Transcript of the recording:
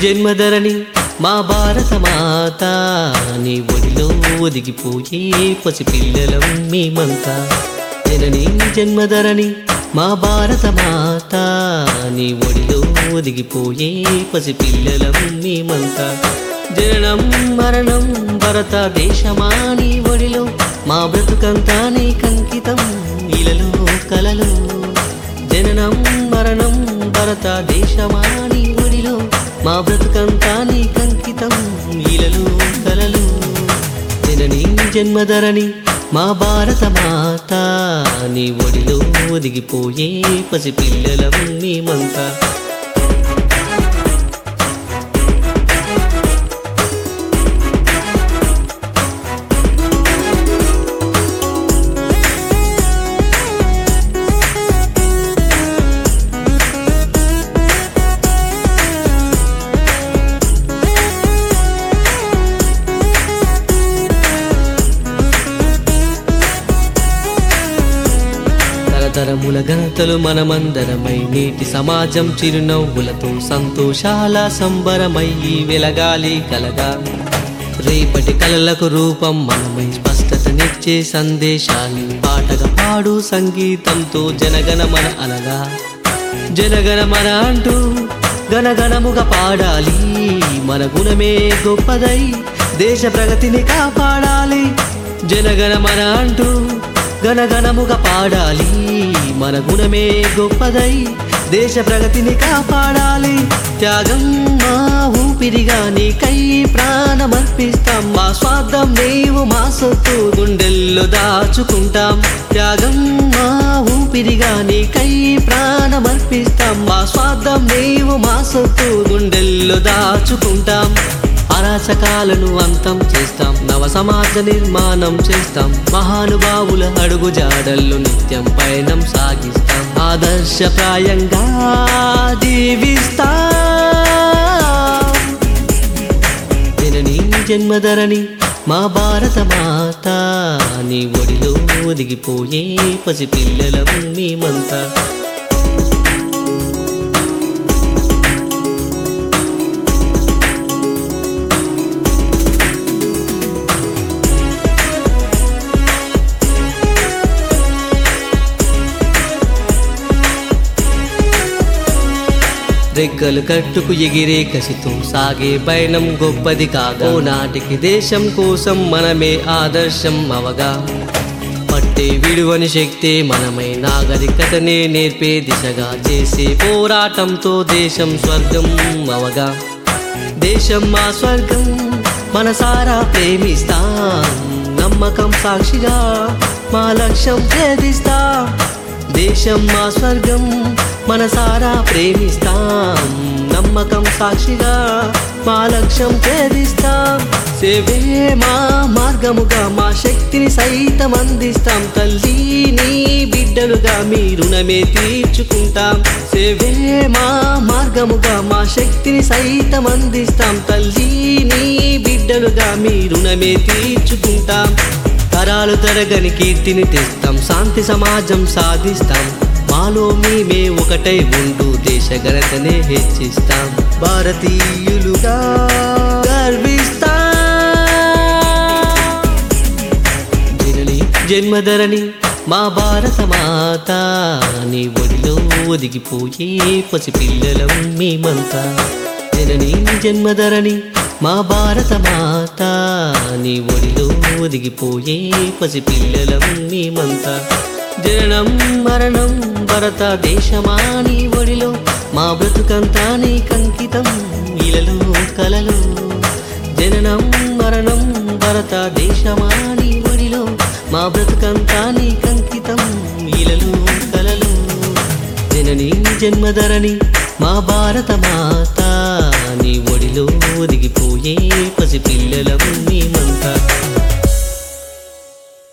జన్మధరణి మా భారత మాత నీ ఒడిలో ఒదిగిపోయే పసిపిల్లలం మేమంతా జనని జన్మధరణి మా భారత మాత నీ ఒడిలో ఒదిగిపోయే పసిపిల్లలం మేమంతా జననం మరణం భరత దేశమా నీ ఒడిలో మా బ్రతుకంతా నీ కంకితం ఇలలో కలలో జననం మరణం భరత దేశమా నీ ఒడిలో మా బ్రతుకంతా నీ కంకితం ఇలలో కలలు జనని జన్మధరణి మా భారత మాత నీ ఒడిలో ఒదిగిపోయే పసిపిల్లలం మేమంతా తరతరముల ఘనతలు మనమందరమై నేటి సమాజం చిరునవ్వులతో సంతోషాల సంబరమై వెలగాలి కలగా రేపటి కలలకు రూపం మనమై స్పష్టతనిచ్చే సందేశాన్ని పాటగా పాడు సంగీతంతో జనగణ మన అనగా జనగణ మన అంటూ గణగణముగా పాడాలి మన గుణమే గొప్పదై దేశ ప్రగతిని కాపాడాలి జనగణ మన అంటూ గణగణముగా పాడాలి మన గుణమే గొప్పదై దేశ ప్రగతిని కాపాడాలి త్యాగం మా ఊపిరిగా నీకై ప్రాణమర్పిస్తాం మా స్వార్థం నీవు మా సొత్తు గుండెల్లో దాచుకుంటాం త్యాగం మా ఊపిరిగా నీకై ప్రాణమర్పిస్తాం మా స్వార్థం నీవు మా సొత్తు గుండెల్లో దాచుకుంటాం అరాచకాలను అంతం చేస్తాం నవ సమాజ నిర్మాణం చేస్తాం మహానుభావుల అడుగు జాడల్లో నిత్యం పయనం సాగిస్తాం ఆదర్శప్రాయంగా జీవిస్తాం జనని జన్మధరణి మా భారత మాత నీ ఒడిలో ఒదిగిపోయే పసిపిల్లలం మేమంతా రెక్కలు కట్టుకు ఎగిరే కసితో సాగే పయనం గొప్పది కాగా ఓ నాటికి దేశం కోసం మనమే ఆదర్శం అవగా పట్టే విడువని శక్తి మనమై నాగరికతనే నేర్పే దిశగా చేసే పోరాటంతో దేశం స్వర్గం అవగా దేశం మా స్వర్గం మనసారా ప్రేమిస్తాం నమ్మకం సాక్షిగా మా లక్ష్యం ఛేదిస్తాం దేశం మా స్వర్గం మనసారా ప్రేమిస్తాం నమ్మకం సాక్షిగా మా లక్ష్యం ఛేదిస్తాం సేవే మా మార్గముగా మా శక్తిని సైతం అందిస్తాం తల్లి నీ బిడ్డలుగా మీ రుణమే తీర్చుకుంటాం సేవే మా మార్గముగా మా శక్తిని సైతం అందిస్తాం తల్లి నీ బిడ్డలుగా మీ రుణమే తీర్చుకుంటాం తరాలు తరగని కీర్తిని తెస్తాం శాంతి సమాజం సాధిస్తాం మాలో మేమే ఒకటై ఉంటూ దేశ ఘనతనే హెచ్చిస్తాం భారతీయులుగా గర్విస్తాం జనని జన్మధరణి మా భారత మాత నీ ఒడిలో ఒదిగిపోయే పసిపిల్లలం మేమంతా జనని జన్మధరణి మా భారత మాత నీ ఒడిలో ఒదిగిపోయే పసిపిల్లలం మేమంతా జననం మరణం భరత దేశమా నీ ఒడిలో మా బ్రతుకంతా నీ కంకితం ఇలలో కలలో జననం మరణం భరత దేశమా నీ ఒడిలో మా బ్రతుకంతా నీ కంకితం ఇలలో కలలో జనని జన్మధరణి మా భారత మాత నీ ఒడిలో ఒదిగిపోయే పసిపిల్లలం మేమంతా